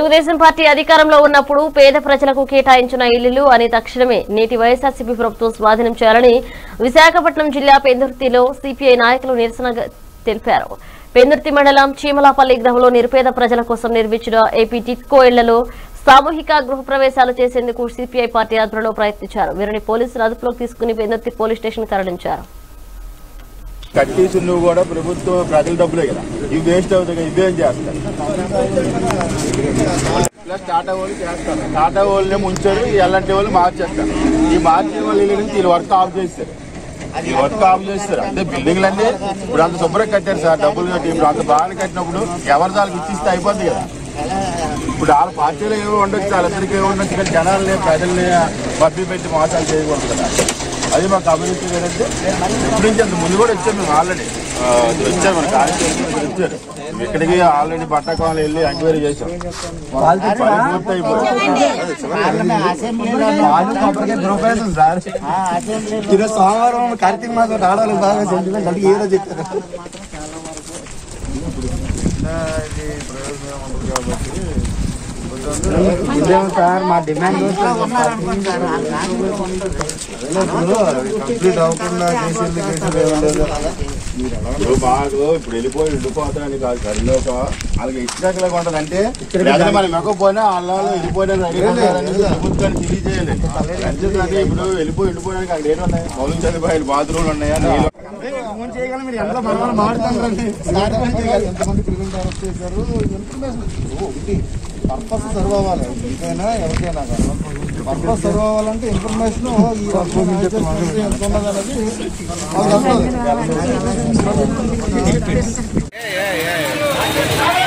Telugu Desam party అధికారంలో ఉన్నప్పుడు పేద ప్రజలకు కేటాయించిన ఇల్లులు అని తక్షణమే నేటి వైఎస్ఆర్సీపీ ప్రభుత్వం స్వాధీనం చేయాలని విశాఖపట్నం జిల్లా పెందుర్తిలో సిపిఐ నాయకులు నిరసన తెలిపారు పెందుర్తి మండలం చీమలాపల్లి గ్రామంలో నిరుపేద ప్రజల కోసం నిర్మించిన ఏపీ టిట్కో ఇళ్లలో సామూహిక గృహ ప్రవేశాలు చేసేందుకు సిపిఐ పార్టీ ఆధ్వర్యంలో ప్రయత్నించారు వీరిని పోలీసులు అదుపులోకి తీసుకుని పెందుర్తి పోలీస్ స్టేషన్ తరలించారు కట్టేసి నువ్వు కూడా ప్రభుత్వం ప్రజల డబ్బులే కదా ఇవి వేస్ట్ అవుతాయి కదా ఇవేం చేస్తారు ప్లస్ టాటా వాళ్ళు చేస్తారు టాటా వాళ్ళని ముంచారు ఈ ఎలాంటి వాళ్ళు మార్చేస్తారు ఈ మార్చే వాళ్ళు వీళ్ళ నుంచి వీళ్ళు వర్క్ ఆఫ్ చేస్తారు ఈ వర్క్ ఆఫ్ చేస్తారు అంటే బిల్డింగ్లు అన్నీ ఇప్పుడు అంత శుభ్రంగా కట్టారు సార్ డబ్బులు కట్టి ఇప్పుడు అంత బాగా కట్టినప్పుడు ఎవరి దానికి ఇచ్చిస్తే అయిపోద్ది కదా ఇప్పుడు వాళ్ళ పార్టీలో ఏమో ఉండొచ్చు వాళ్ళిద్దరికి ఏమో ఉండొచ్చు కానీ జనాల్ని ప్రజల్ని మభ్య పెట్టి మోసాలు చేయకూడదు కదా అది మాకు అభివృద్ధి లేదంటే ఎప్పటి నుంచి అంత ముందు కూడా వచ్చారు మేము ఆల్రెడీ వచ్చారు మన కాన్స్టిట్యూషన్ వచ్చారు ఇక్కడికి ఆల్రెడీ పట్టకాలు వెళ్ళి ఎంక్వైరీ చేశాం పని పూర్తి అయిపోయింది. ఈరోజు సోమవారం కార్తీక మాసం రావడానికి బాగా సెంటిమెంట్ అంటే ఏదో చెప్తారు ఇదేమో సార్ మా డిమాండ్ కంప్లీట్ అవ్వకుండా కేసులు కేసులు ఏమలేదు ఇప్పుడు మాకు ఇప్పుడు వెళ్ళిపోయి వెళ్ళిపోతానని కాదు సార్ ఇల్లోక వాళ్ళకి ఇచ్చినట్లుగా ఉంటుంది అంటే లేకపోతే మనం ఎక్కకపోయినా వాళ్ళ వెళ్ళిపోయినా రెడీ ఉంటారని ప్రభుత్వాన్ని తెలియజేయాలి అంటే ఇప్పుడు వెళ్ళిపోయి వెళ్ళిపోవడానికి అక్కడ ఏంటి ఉన్నాయి మౌలిక సదుపాయాలు బాత్రూమ్లు ఉన్నాయా నీళ్ళు ఫోన్ చేయగలం మీరు ఎంత మన వాళ్ళు మాడుతుంటారండి ఎంతమంది ప్రివెంట్ అరెస్ట్ చేశారు ఇన్ఫర్మేషన్ ఒకటి పర్పస్ సర్వ్ అవ్వాలి ఇంకైనా ఎవరికైనా పర్పస్ సర్వ్ అవ్వాలంటే ఇన్ఫర్మేషన్ ఈ ఎంత ఉన్నదనేది వాళ్ళకి వస్తుంది.